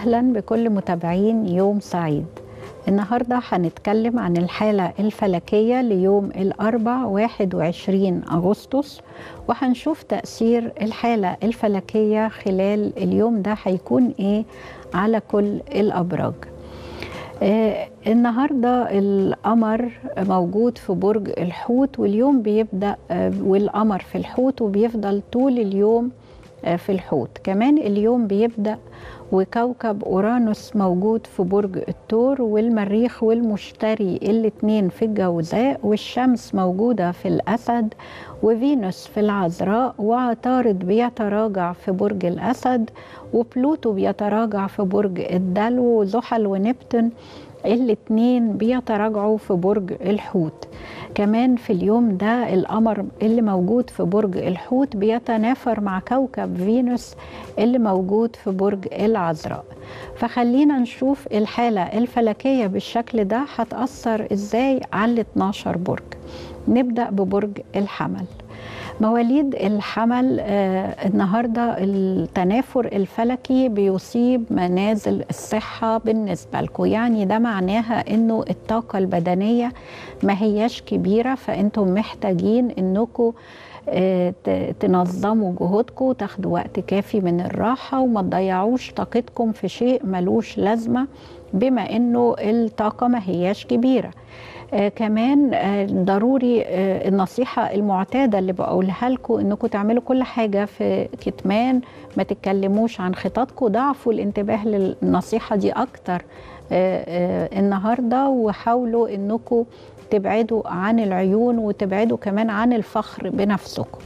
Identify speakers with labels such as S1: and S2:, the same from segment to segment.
S1: وسهلا بكل متابعين يوم سعيد النهاردة هنتكلم عن الحالة الفلكية ليوم الأربع 21 أغسطس وهنشوف تأثير الحالة الفلكية خلال اليوم ده هيكون إيه على كل الأبراج آه النهارده القمر موجود في برج الحوت واليوم بيبدا آه والقمر في الحوت وبيفضل طول اليوم آه في الحوت كمان اليوم بيبدا وكوكب اورانوس موجود في برج الثور والمريخ والمشتري الاثنين في الجوزاء والشمس موجوده في الاسد وفينوس في العذراء وعطارد بيتراجع في برج الاسد وبلوتو بيتراجع في برج الدلو وزحل ونبتون الاثنين بيتراجعوا في برج الحوت كمان في اليوم ده القمر اللي موجود في برج الحوت بيتنافر مع كوكب فينوس اللي موجود في برج العذراء فخلينا نشوف الحالة الفلكية بالشكل ده هتأثر ازاي على ال 12 برج نبدأ ببرج الحمل مواليد الحمل آه النهارده التنافر الفلكي بيصيب منازل الصحه بالنسبه لكم يعني ده معناها انه الطاقه البدنيه ما هياش كبيره فانتم محتاجين انكم آه تنظموا جهودكم تاخدوا وقت كافي من الراحه وما تضيعوش طاقتكم في شيء ملوش لازمه بما انه الطاقه ما هياش كبيره آه كمان آه ضروري آه النصيحة المعتادة اللي بقولها لكم انكم تعملوا كل حاجة في كتمان ما تتكلموش عن خططكم ضعفوا الانتباه للنصيحة دي أكتر آه آه النهاردة وحاولوا انكم تبعدوا عن العيون وتبعدوا كمان عن الفخر بنفسكم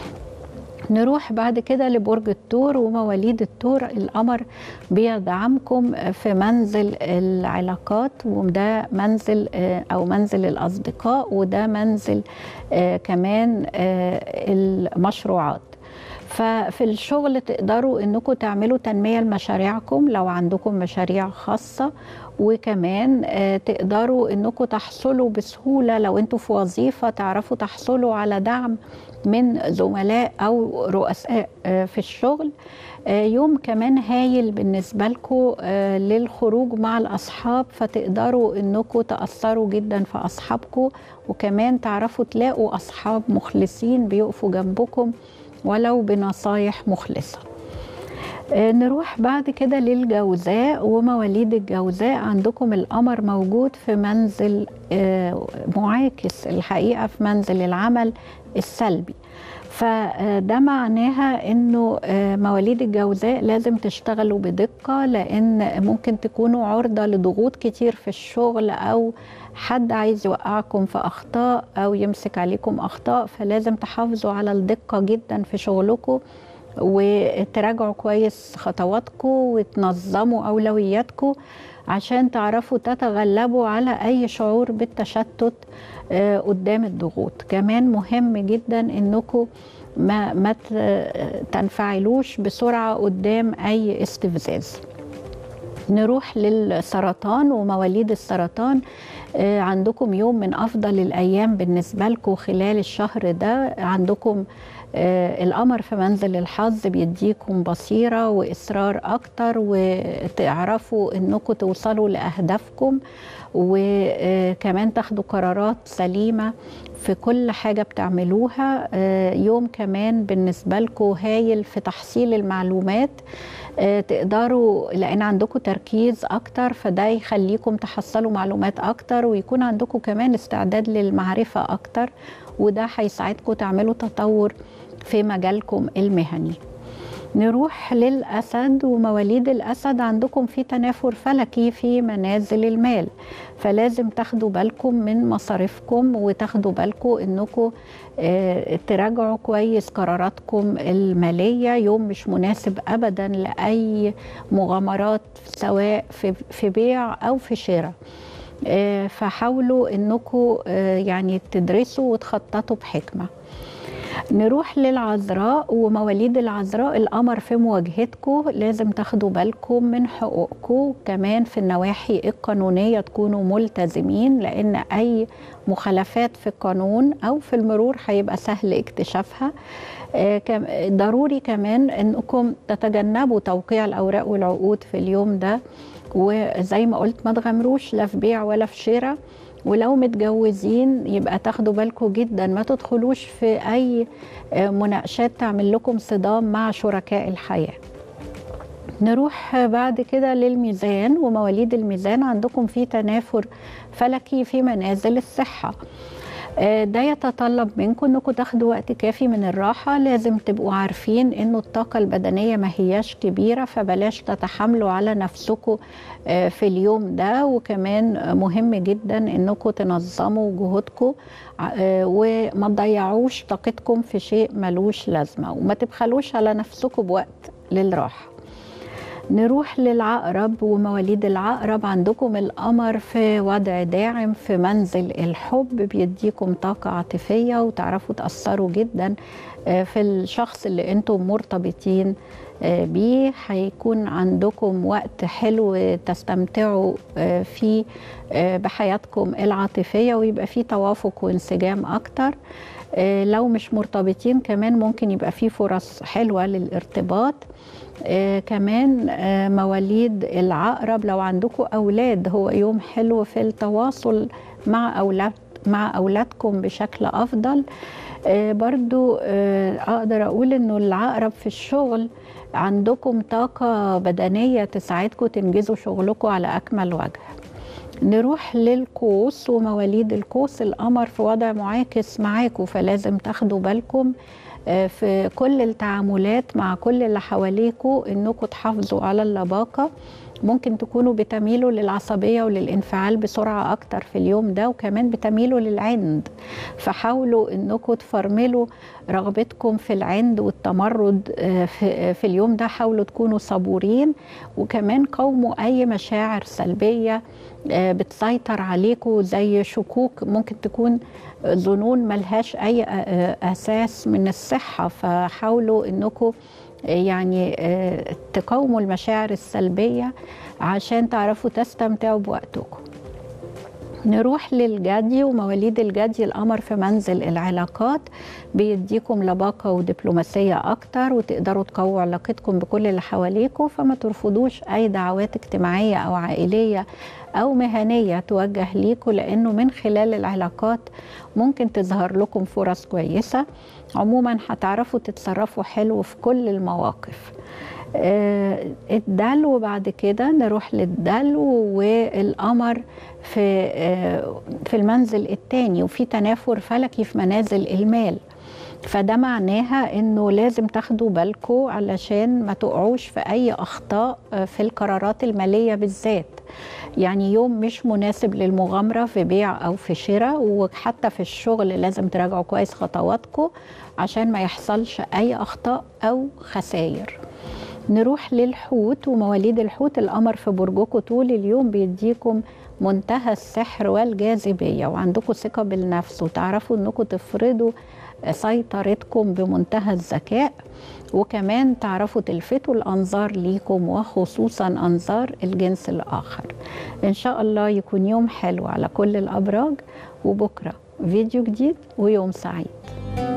S1: نروح بعد كده لبرج الثور ومواليد الثور القمر بيدعمكم في منزل العلاقات وده منزل او منزل الاصدقاء وده منزل كمان المشروعات ففي الشغل تقدروا انكم تعملوا تنميه لمشاريعكم لو عندكم مشاريع خاصه وكمان تقدروا انكم تحصلوا بسهوله لو انتوا في وظيفه تعرفوا تحصلوا على دعم من زملاء او رؤساء في الشغل يوم كمان هايل بالنسبه لكم للخروج مع الاصحاب فتقدروا انكم تاثروا جدا في اصحابكم وكمان تعرفوا تلاقوا اصحاب مخلصين بيقفوا جنبكم ولو بنصايح مخلصه نروح بعد كده للجوزاء ومواليد الجوزاء عندكم القمر موجود في منزل معاكس الحقيقه في منزل العمل السلبي فده معناها انه مواليد الجوزاء لازم تشتغلوا بدقه لان ممكن تكونوا عرضه لضغوط كتير في الشغل او حد عايز يوقعكم في اخطاء او يمسك عليكم اخطاء فلازم تحافظوا على الدقه جدا في شغلكم وتراجعوا كويس خطواتكم وتنظموا اولوياتكم عشان تعرفوا تتغلبوا على اي شعور بالتشتت قدام الضغوط كمان مهم جدا انكم ما ما تنفعلوش بسرعه قدام اي استفزاز نروح للسرطان ومواليد السرطان عندكم يوم من افضل الايام بالنسبه لكم خلال الشهر ده عندكم آه القمر في منزل الحظ بيديكم بصيرة وإصرار أكتر وتعرفوا أنكم توصلوا لأهدافكم وكمان تاخدوا قرارات سليمة في كل حاجة بتعملوها آه يوم كمان بالنسبة لكم هايل في تحصيل المعلومات آه تقدروا لأن عندكم تركيز أكتر فده يخليكم تحصلوا معلومات أكتر ويكون عندكم كمان استعداد للمعرفة أكتر وده هيساعدكم تعملوا تطور في مجالكم المهني نروح للأسد ومواليد الأسد عندكم في تنافر فلكي في منازل المال فلازم تاخدوا بالكم من مصاريفكم وتاخدوا بالكم انكم اه تراجعوا كويس قراراتكم المالية يوم مش مناسب أبدا لأي مغامرات سواء في, في بيع أو في شراء اه فحاولوا انكم اه يعني تدرسوا وتخططوا بحكمه نروح للعذراء ومواليد العذراء القمر في مواجهتكم لازم تاخدوا بالكم من حقوقكم كمان في النواحي القانونية تكونوا ملتزمين لأن أي مخالفات في القانون أو في المرور هيبقى سهل اكتشافها ضروري كمان أنكم تتجنبوا توقيع الأوراق والعقود في اليوم ده وزي ما قلت ما تغامروش لا في بيع ولا في شراء ولو متجوزين يبقى تاخدوا بالكم جدا ما تدخلوش في اي مناقشات تعمل لكم صدام مع شركاء الحياه نروح بعد كده للميزان ومواليد الميزان عندكم في تنافر فلكي في منازل الصحه ده يتطلب منكم انكم تاخدوا وقت كافي من الراحه لازم تبقوا عارفين انه الطاقه البدنيه ما هياش كبيره فبلاش تتحاملوا على نفسكم في اليوم ده وكمان مهم جدا انكم تنظموا جهودكم وما تضيعوش طاقتكم في شيء ملوش لازمه وما تبخلوش على نفسكم بوقت للراحه نروح للعقرب ومواليد العقرب عندكم القمر في وضع داعم في منزل الحب بيديكم طاقة عاطفية وتعرفوا تأثروا جدا في الشخص اللي انتم مرتبطين بيه هيكون عندكم وقت حلو تستمتعوا فيه بحياتكم العاطفية ويبقى فيه توافق وانسجام أكتر لو مش مرتبطين كمان ممكن يبقى فيه فرص حلوة للارتباط آه كمان آه مواليد العقرب لو عندكم اولاد هو يوم حلو في التواصل مع اولاد مع اولادكم بشكل افضل آه برضو آه اقدر اقول انه العقرب في الشغل عندكم طاقه بدنيه تساعدكم تنجزوا شغلكم على اكمل وجه نروح للقوس ومواليد القوس القمر في وضع معاكس معاكم فلازم تاخدوا بالكم في كل التعاملات مع كل اللي حواليكوا انكم تحافظوا على اللباقه ممكن تكونوا بتميلوا للعصبيه وللانفعال بسرعه اكتر في اليوم ده وكمان بتميلوا للعند فحاولوا انكم تفرملوا رغبتكم في العند والتمرد في, في اليوم ده حاولوا تكونوا صبورين وكمان قاوموا اي مشاعر سلبيه بتسيطر عليكم زي شكوك ممكن تكون ظنون ملهاش اي اساس من الصحه فحاولوا انكم يعني تقاوموا المشاعر السلبيه عشان تعرفوا تستمتعوا بوقتكم نروح للجدي ومواليد الجدي القمر في منزل العلاقات بيديكم لباقة ودبلوماسية أكتر وتقدروا تقووا علاقتكم بكل اللي حواليكم فما ترفضوش أي دعوات اجتماعية أو عائلية أو مهنية توجه ليكم لأنه من خلال العلاقات ممكن تظهر لكم فرص كويسة عموما هتعرفوا تتصرفوا حلو في كل المواقف آه الدلو وبعد كده نروح للدلو والقمر في آه في المنزل الثاني وفي تنافر فلكي في منازل المال فده معناها انه لازم تاخدوا بالكم علشان ما تقعوش في اي اخطاء في القرارات الماليه بالذات يعني يوم مش مناسب للمغامره في بيع او في شراء وحتى في الشغل لازم تراجعوا كويس خطواتكم عشان ما يحصلش اي اخطاء او خسائر نروح للحوت ومواليد الحوت القمر في برجكم طول اليوم بيديكم منتهى السحر والجاذبيه وعندكم ثقه بالنفس وتعرفوا انكم تفرضوا سيطرتكم بمنتهى الذكاء وكمان تعرفوا تلفتوا الانظار ليكم وخصوصا انظار الجنس الاخر ان شاء الله يكون يوم حلو على كل الابراج وبكره فيديو جديد ويوم سعيد